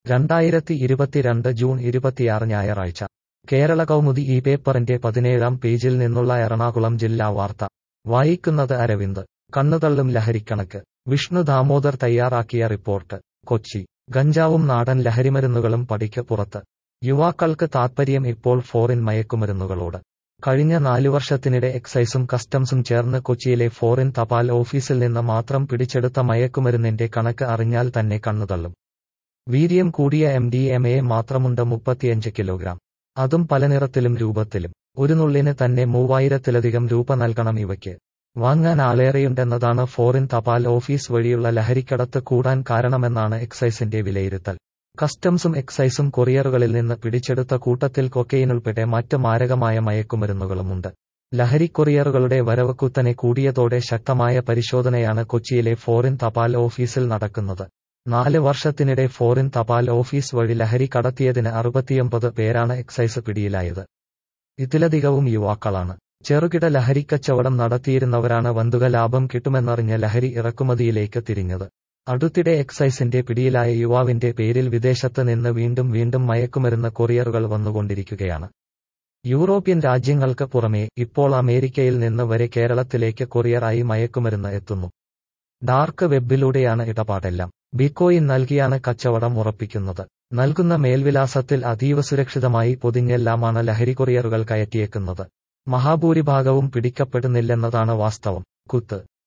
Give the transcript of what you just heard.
രണ്ടായിരത്തി ഇരുപത്തിരണ്ട് ജൂൺ ഇരുപത്തിയാറ് ഞായറാഴ്ച കേരള കൗമുദി ഈ പേപ്പറിന്റെ പതിനേഴാം പേജിൽ നിന്നുള്ള എറണാകുളം ജില്ലാ വാർത്ത വായിക്കുന്നത് അരവിന്ദ് കണ്ണുതള്ളും ലഹരിക്കണക്ക് വിഷ്ണു ദാമോദർ തയ്യാറാക്കിയ റിപ്പോർട്ട് കൊച്ചി ഗഞ്ചാവും നാടൻ ലഹരിമരുന്നുകളും പടിക്ക് പുറത്ത് യുവാക്കൾക്ക് താത്പര്യം ഇപ്പോൾ ഫോറിൻ മയക്കുമരുന്നുകളോട് കഴിഞ്ഞ നാലു വർഷത്തിനിടെ എക്സൈസും കസ്റ്റംസും ചേർന്ന് കൊച്ചിയിലെ ഫോറിൻ തപാൽ ഓഫീസിൽ നിന്ന് മാത്രം പിടിച്ചെടുത്ത മയക്കുമരുന്നിന്റെ കണക്ക് അറിഞ്ഞാൽ തന്നെ കണ്ണുതള്ളും വീര്യം കൂടിയ എം ഡി എം എ മാത്രമുണ്ട് മുപ്പത്തിയഞ്ച് കിലോഗ്രാം അതും പല നിറത്തിലും രൂപത്തിലും ഒരു നുള്ളിന് തന്നെ മൂവായിരത്തിലധികം രൂപ നൽകണം ഇവയ്ക്ക് വാങ്ങാൻ ആളേറെയുണ്ടെന്നതാണ് ഫോറിൻ തപാൽ ഓഫീസ് വഴിയുള്ള ലഹരിക്കടത്ത് കൂടാൻ കാരണമെന്നാണ് എക്സൈസിന്റെ വിലയിരുത്തൽ കസ്റ്റംസും എക്സൈസും കൊറിയറുകളിൽ നിന്ന് പിടിച്ചെടുത്ത കൂട്ടത്തിൽ കൊക്കൈനുൾപ്പെടെ മറ്റ് മാരകമായ മയക്കുമരുന്നുകളുമുണ്ട് ലഹരി കൊറിയറുകളുടെ വരവ് കുത്തനെ കൂടിയതോടെ ശക്തമായ പരിശോധനയാണ് കൊച്ചിയിലെ ഫോറിൻ തപാൽ ഓഫീസിൽ നടക്കുന്നത് നാല് വർഷത്തിനിടെ ഫോറിൻ തപാൽ ഓഫീസ് വഴി ലഹരി കടത്തിയതിന് അറുപത്തിയൊമ്പത് പേരാണ് എക്സൈസ് പിടിയിലായത് ഇതിലധികവും യുവാക്കളാണ് ചെറുകിട ലഹരിക്കച്ചവടം നടത്തിയിരുന്നവരാണ് വന്തുക ലാഭം കിട്ടുമെന്നറിഞ്ഞ ലഹരി ഇറക്കുമതിയിലേക്ക് തിരിഞ്ഞത് അടുത്തിടെ എക്സൈസിന്റെ പിടിയിലായ യുവാവിന്റെ പേരിൽ വിദേശത്ത് നിന്ന് വീണ്ടും വീണ്ടും മയക്കുമരുന്ന് കൊറിയറുകൾ വന്നുകൊണ്ടിരിക്കുകയാണ് യൂറോപ്യൻ രാജ്യങ്ങൾക്ക് പുറമേ ഇപ്പോൾ അമേരിക്കയിൽ നിന്ന് വരെ കേരളത്തിലേക്ക് കൊറിയറായി മയക്കുമരുന്ന് എത്തുന്നു ഡാർക്ക് വെബിലൂടെയാണ് ഇടപാടെല്ലാം ബിക്കോയിൻ നൽകിയാണ് കച്ചവടം ഉറപ്പിക്കുന്നത് നൽകുന്ന മേൽവിലാസത്തിൽ അതീവ സുരക്ഷിതമായി പൊതിഞ്ഞെല്ലാമാണ് ലഹരി കൊറിയറുകൾ കയറ്റിയേക്കുന്നത് മഹാഭൂരിഭാഗവും പിടിക്കപ്പെടുന്നില്ലെന്നതാണ് വാസ്തവം കുത്ത്